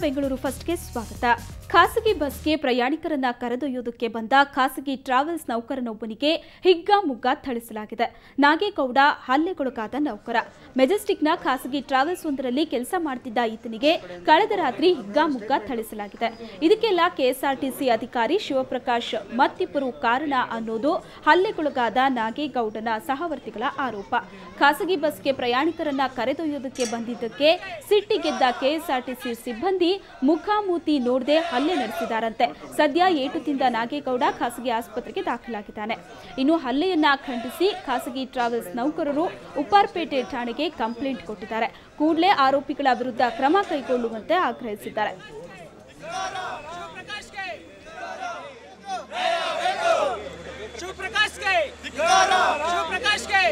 ಬೆಂಗಳೂರು ಫಸ್ಟ್ಗೆ ಸ್ವಾಗತ ಖಾಸಗಿ ಬಸ್ಗೆ ಪ್ರಯಾಣಿಕರನ್ನ ಕರೆದೊಯ್ಯೋದಕ್ಕೆ ಬಂದ ಖಾಸಗಿ ಟ್ರಾವೆಲ್ಸ್ ನೌಕರನೊಬ್ಬನಿಗೆ ಹಿಗ್ಗಾಮುಗ್ಗಾ ಥಳಿಸಲಾಗಿದೆ ನಾಗೇಗೌಡ ಹಲ್ಲೆಗೊಳಗಾದ ನೌಕರ ಮೆಜೆಸ್ಟಿಕ್ನ ಖಾಸಗಿ ಟ್ರಾವೆಲ್ಸ್ ಒಂದರಲ್ಲಿ ಕೆಲಸ ಮಾಡ್ತಿದ್ದ ಈತನಿಗೆ ಕಳೆದ ರಾತ್ರಿ ಹಿಗ್ಗಾಮುಗ್ಗಾ ಥಳಿಸಲಾಗಿದೆ ಇದಕ್ಕೆಲ್ಲ ಕೆಎಸ್ಆರ್ಟಿಸಿ ಅಧಿಕಾರಿ ಶಿವಪ್ರಕಾಶ್ ಮತ್ತಿಬ್ಬರು ಕಾರಣ ಅನ್ನೋದು ಹಲ್ಲೆಗೊಳಗಾದ ನಾಗೇಗೌಡನ ಸಹವರ್ತಿಗಳ ಆರೋಪ ಖಾಸಗಿ ಬಸ್ಗೆ ಪ್ರಯಾಣಿಕರನ್ನ ಕರೆದೊಯ್ಯೋದಕ್ಕೆ ಬಂದಿದ್ದಕ್ಕೆ ಸಿಟ್ಟಿಗೆದ್ದ ಕೆಎಸ್ಆರ್ಟಿಸಿ ಸಿಬ್ಬಂದಿ ಮುಖಾಮೂತಿ ನೋಡದೆ ಹಲ್ಲೆ ನಡೆಸಿದಾರಂತೆ ಸದ್ಯ ಏಟು ತಿಂದ ನಾಗೇಗೌಡ ಖಾಸಗಿ ಆಸ್ಪತ್ರೆಗೆ ದಾಖಲಾಗಿದ್ದಾನೆ ಇನ್ನು ಹಲ್ಲೆಯನ್ನ ಖಂಡಿಸಿ ಖಾಸಗಿ ಟ್ರಾವೆಲ್ಸ್ ನೌಕರರು ಉಪ್ಪಾರ್ಪೇಟೆ ಠಾಣೆಗೆ ಕಂಪ್ಲೇಂಟ್ ಕೊಟ್ಟಿದ್ದಾರೆ ಕೂಡಲೇ ಆರೋಪಿಗಳ ವಿರುದ್ಧ ಕ್ರಮ ಕೈಗೊಳ್ಳುವಂತೆ ಆಗ್ರಹಿಸಿದ್ದಾರೆ ಶಿವಪ್ರಕಾಶ್ ಗೆ ಶಿವಪ್ರಕಾಶ್ ಗೆ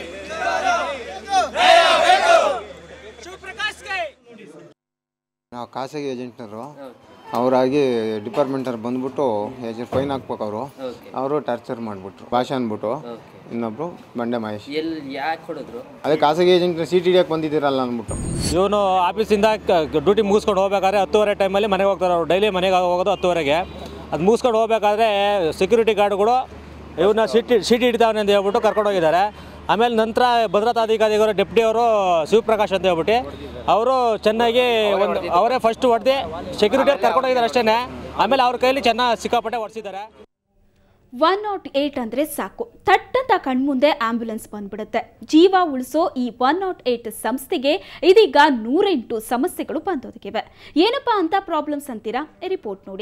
ಶಿವಪ್ರಕಾಶ್ ಗೆ ನಾವು ಖಾಸಗಿ ಏಜೆಂಟ್ನವರು ಅವರಾಗಿ ಡಿಪಾರ್ಟ್ಮೆಂಟವ್ರು ಬಂದ್ಬಿಟ್ಟು ಏಜೆಂಟ್ ಫೈನ್ ಹಾಕ್ಬೇಕು ಅವರು ಅವರು ಟಾರ್ಚರ್ ಮಾಡಿಬಿಟ್ರು ಭಾಷೆ ಅಂದ್ಬಿಟ್ಟು ಇನ್ನೊಬ್ರು ಬಂಡೆ ಮಹೇಶ್ ಎಲ್ಲಿ ಯಾಕೆ ಹೊಡೆದ್ರು ಅದೇ ಖಾಸಗಿ ಏಜೆಂಟ್ ಸಿ ಟಿ ಡಿಯಾಗಿ ಬಂದಿದ್ದೀರಲ್ಲ ಅಂದ್ಬಿಟ್ಟು ಇವನು ಆಫೀಸಿಂದ ಡ್ಯೂಟಿ ಮುಗಿಸ್ಕೊಂಡು ಹೋಗ್ಬೇಕಾದ್ರೆ ಹತ್ತುವರೆ ಟೈಮಲ್ಲಿ ಮನೆಗೆ ಹೋಗ್ತಾರೆ ಅವ್ರು ಡೈಲಿ ಮನೆಗೆ ಹೋಗೋದು ಹತ್ತುವರೆಗೆ ಅದು ಮುಗಿಸ್ಕೊಂಡು ಹೋಗ್ಬೇಕಾದ್ರೆ ಸೆಕ್ಯೂರಿಟಿ ಗಾರ್ಡ್ಗಳು ಇವನ್ನ ಸಿಟಿ ಸಿಟಿ ಹಿಡಿತಾವನೆ ಅಂತ ಹೇಳ್ಬಿಟ್ಟು ಕರ್ಕೊಂಡು ಹೋಗಿದ್ದಾರೆ ಆಮೇಲೆ ನಂತರ ಭದ್ರತಾಧಿಕಾರಿಗಳು ಡೆಪ್ಟಿ ಅವರು ಶಿವಪ್ರಕಾಶ್ ಅಂತ ಹೇಳ್ಬಿಟ್ಟು ಅವರು ಚೆನ್ನಾಗಿ ಒಂದು ಅವರೇ ಫಸ್ಟ್ ಹೊಡೆದು ಸೆಕ್ಯೂರಿಟಿ ಕರ್ಕೊಂಡು ಹೋಗಿದ್ದಾರೆ ಅಷ್ಟೇ ಆಮೇಲೆ ಅವ್ರ ಕೈಲಿ ಚೆನ್ನಾಗಿ ಸಿಕ್ಕಾಪಟ್ಟೆ ಹೊಡೆಸಿದ್ದಾರೆ ಒನ್ ನಾಟ್ ಏಟ್ ಅಂದ್ರೆ ಸಾಕು ತಟ್ಟಂತ ಕಣ್ಮುಂದೆ ಆಂಬ್ಯುಲೆನ್ಸ್ ಬಂದ್ಬಿಡುತ್ತೆ ಜೀವ ಉಳಿಸೋ ಈ ಒನ್ ನಾಟ್ ಏಟ್ ಸಂಸ್ಥೆಗೆ ಇದೀಗ ನೂರೆಂಟು ಸಮಸ್ಯೆಗಳು ಬಂದೊದಗಿವೆ ಏನಪ್ಪಾ ಅಂತ ಪ್ರಾಬ್ಲಮ್ಸ್ ಅಂತೀರಾ ಈ ರಿಪೋರ್ಟ್ ನೋಡಿ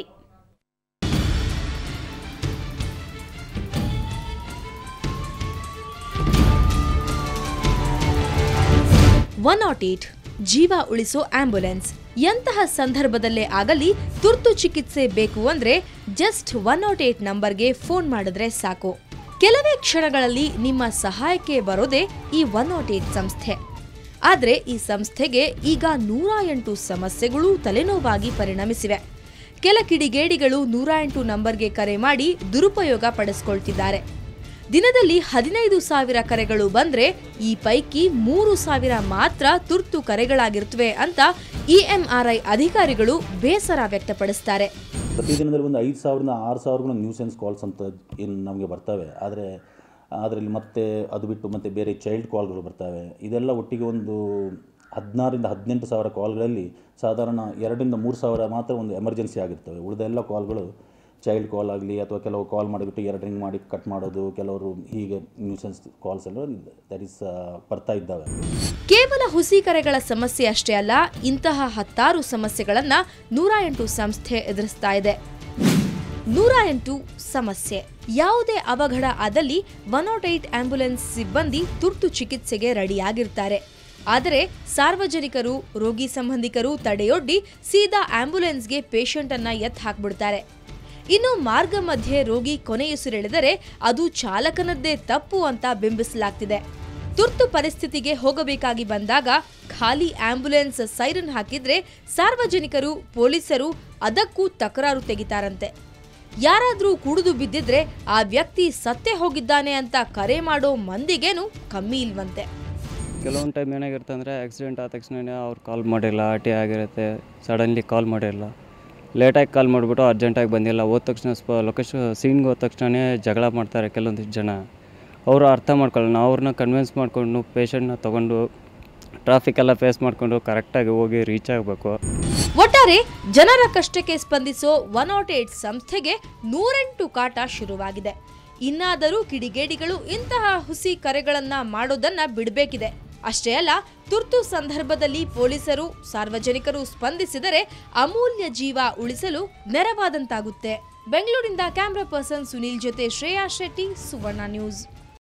ಒನ್ ನಾಟ್ ಏಟ್ ಜೀವ ಉಳಿಸೋ ಆಂಬ್ಯುಲೆನ್ಸ್ ಎಂತಹ ಸಂದರ್ಭದಲ್ಲೇ ಆಗಲಿ ತುರ್ತು ಚಿಕಿತ್ಸೆ ಬೇಕು ಅಂದ್ರೆ ಜಸ್ಟ್ ಒನ್ ನಾಟ್ ಏಟ್ ನಂಬರ್ಗೆ ಫೋನ್ ಮಾಡಿದ್ರೆ ಸಾಕು ಕೆಲವೇ ಕ್ಷಣಗಳಲ್ಲಿ ನಿಮ್ಮ ಸಹಾಯಕ್ಕೆ ಬರೋದೇ ಈ ಒನ್ ನಾಟ್ ಏಟ್ ಸಂಸ್ಥೆ ಆದ್ರೆ ಈ ಸಂಸ್ಥೆಗೆ ಈಗ ನೂರ ಎಂಟು ಸಮಸ್ಯೆಗಳು ತಲೆನೋವಾಗಿ ಪರಿಣಮಿಸಿವೆ ಕೆಲ ಕಿಡಿಗೇಡಿಗಳು ನೂರ ಎಂಟು ನಂಬರ್ಗೆ ಕರೆ ಮಾಡಿ ದುರುಪಯೋಗ ಪಡಿಸ್ಕೊಳ್ತಿದ್ದಾರೆ ದಿನದಲ್ಲಿ ಹದಿನೈದು ಸಾವಿರ ಕರೆಗಳು ಬಂದ್ರೆ ಈ ಪೈಕಿ ಮೂರು ಸಾವಿರ ಮಾತ್ರ ತುರ್ತು ಕರೆಗಳಾಗಿರುತ್ತವೆ ಅಂತ ಇಎಂಆರ್ಐ ಅಧಿಕಾರಿಗಳು ಬೇಸರ ವ್ಯಕ್ತಪಡಿಸ್ತಾರೆ ಪ್ರತಿದಿನದಲ್ಲಿ ಒಂದು ಐದು ಸಾವಿರದಿಂದ ಆರು ಸಾವಿರಗೂ ನ್ಯೂಸೆನ್ಸ್ ಕಾಲ್ಸ್ ಅಂತ ಏನು ನಮಗೆ ಬರ್ತವೆ ಆದರೆ ಅದರಲ್ಲಿ ಮತ್ತೆ ಅದು ಬಿಟ್ಟು ಮತ್ತೆ ಬೇರೆ ಚೈಲ್ಡ್ ಕಾಲ್ಗಳು ಬರ್ತವೆ ಇದೆಲ್ಲ ಒಟ್ಟಿಗೆ ಒಂದು ಹದಿನಾರರಿಂದ ಹದಿನೆಂಟು ಸಾವಿರ ಕಾಲ್ಗಳಲ್ಲಿ ಸಾಧಾರಣ ಎರಡರಿಂದ ಮೂರು ಸಾವಿರ ಮಾತ್ರ ಒಂದು ಎಮರ್ಜೆನ್ಸಿ ಆಗಿರ್ತವೆ ಉಳಿದ ಎಲ್ಲ ಕಾಲ್ಗಳು ಚೈಲ್ಡ್ ಕಾಲ್ ಆಗಲಿ ಅಥವಾ ಕೆಲವು ಕಾಲ್ ಮಾಡಿಬಿಟ್ಟು ಎರಡು ರಿಂಗ್ ಮಾಡಿ ಕಟ್ ಮಾಡೋದು ಕೆಲವರು ಹೀಗೆ ನ್ಯೂಸೆನ್ಸ್ ಕಾಲ್ಸ್ ಎಲ್ಲ ದಟ್ ಈಸ್ ಬರ್ತಾ ಇದ್ದಾವೆ ಕೇವಲ ಹುಸಿ ಕರೆಗಳ ಸಮಸ್ಯೆ ಅಷ್ಟೇ ಅಲ್ಲ ಇಂತಹ ಹತ್ತಾರು ಸಮಸ್ಯೆಗಳನ್ನ ನೂರ ಎಂಟು ಸಂಸ್ಥೆ ಎದುರಿಸ್ತಾ ಇದೆ ನೂರ ಎಂಟು ಸಮಸ್ಯೆ ಯಾವುದೇ ಅವಘಡ ಆದಲ್ಲಿ ಒನ್ ನಾಟ್ ಏಟ್ ಆಂಬ್ಯುಲೆನ್ಸ್ ಸಿಬ್ಬಂದಿ ತುರ್ತು ಚಿಕಿತ್ಸೆಗೆ ರೆಡಿಯಾಗಿರ್ತಾರೆ ಆದರೆ ಸಾರ್ವಜನಿಕರು ರೋಗಿ ಸಂಬಂಧಿಕರು ತಡೆಯೊಡ್ಡಿ ಸೀದಾ ಆಂಬ್ಯುಲೆನ್ಸ್ಗೆ ಪೇಷಂಟ್ ಅನ್ನ ಎತ್ ಹಾಕ್ಬಿಡ್ತಾರೆ ಇನ್ನು ಮಾರ್ಗ ಮಧ್ಯೆ ರೋಗಿ ಕೊನೆಯುಸಿರೆಳೆದರೆ ಅದು ಚಾಲಕನದ್ದೇ ತಪ್ಪು ಅಂತ ಬಿಂಬಿಸಲಾಗ್ತಿದೆ ತುರ್ತು ಪರಿಸ್ಥಿತಿಗೆ ಹೋಗಬೇಕಾಗಿ ಬಂದಾಗ ಖಾಲಿ ಆಂಬ್ಯುಲೆನ್ಸ್ ಸೈರನ್ ಹಾಕಿದ್ರೆ ಸಾರ್ವಜನಿಕರು ಪೊಲೀಸರು ಅದಕ್ಕೂ ತಕರಾರು ತೆಗಿತಾರಂತೆ ಯಾರಾದ್ರೂ ಕುಡಿದು ಬಿದ್ದಿದ್ರೆ ಆ ವ್ಯಕ್ತಿ ಸತ್ತೇ ಹೋಗಿದ್ದಾನೆ ಅಂತ ಕರೆ ಮಾಡೋ ಮಂದಿಗೇನು ಕಮ್ಮಿ ಇಲ್ವಂತೆ ಕೆಲವೊಂದು ಟೈಮ್ ಏನಾಗಿರುತ್ತೆ ಅಂದರೆ ಆಕ್ಸಿಡೆಂಟ್ ಆದ ತಕ್ಷಣ ಅವ್ರು ಕಾಲ್ ಮಾಡಿರಲ್ಲ ಆರ್ ಟಿ ಆಗಿರುತ್ತೆ ಸಡನ್ಲಿ ಕಾಲ್ ಮಾಡಿರಲ್ಲ ಲೇಟಾಗಿ ಕಾಲ್ ಮಾಡಿಬಿಟ್ಟು ಅರ್ಜೆಂಟಾಗಿ ಬಂದಿಲ್ಲ ಹೋದ ತಕ್ಷಣ ಸ್ಪ ಲೊಕೇಶನ್ ಸೀನ್ಗೆ ಹೋದ ತಕ್ಷಣ ಜಗಳ ಮಾಡ್ತಾರೆ ಕೆಲವೊಂದಿಷ್ಟು ಜನ ಅವರು ಅರ್ಥ ಮಾಡ್ಕೊಳ್ಳೋಣ ಅವ್ರನ್ನ ಕನ್ವಿನ್ಸ್ ಮಾಡಿಕೊಂಡು ಪೇಷಂಟ್ನ ತೊಗೊಂಡು ಟ್ರಾಫಿಕ್ ಎಲ್ಲ ಫೇಸ್ ಮಾಡಿಕೊಂಡು ಕರೆಕ್ಟಾಗಿ ಹೋಗಿ ರೀಚ್ ಆಗಬೇಕು ಒಟ್ಟಾರೆ ಜನರ ಕಷ್ಟಕ್ಕೆ ಸ್ಪಂದಿಸೋ ಒನ್ ನಾಟ್ ಏಟ್ ಸಂಸ್ಥೆಗೆ ನೂರೆಂಟು ಕಾಟ ಶುರುವಾಗಿದೆ ಇನ್ನಾದರೂ ಕಿಡಿಗೇಡಿಗಳು ಇಂತಹ ಹುಸಿ ಕರೆಗಳನ್ನ ಮಾಡೋದನ್ನ ಬಿಡಬೇಕಿದೆ ಅಷ್ಟೇ ಅಲ್ಲ ತುರ್ತು ಸಂದರ್ಭದಲ್ಲಿ ಪೊಲೀಸರು ಸಾರ್ವಜನಿಕರು ಸ್ಪಂದಿಸಿದರೆ ಅಮೂಲ್ಯ ಜೀವ ಉಳಿಸಲು ನೆರವಾದಂತಾಗುತ್ತೆ ಬೆಂಗಳೂರಿನಿಂದ ಕ್ಯಾಮ್ರಾ ಪರ್ಸನ್ ಸುನೀಲ್ ಜೊತೆ ಶ್ರೇಯಾ ಶೆಟ್ಟಿ ಸುವರ್ಣ ನ್ಯೂಸ್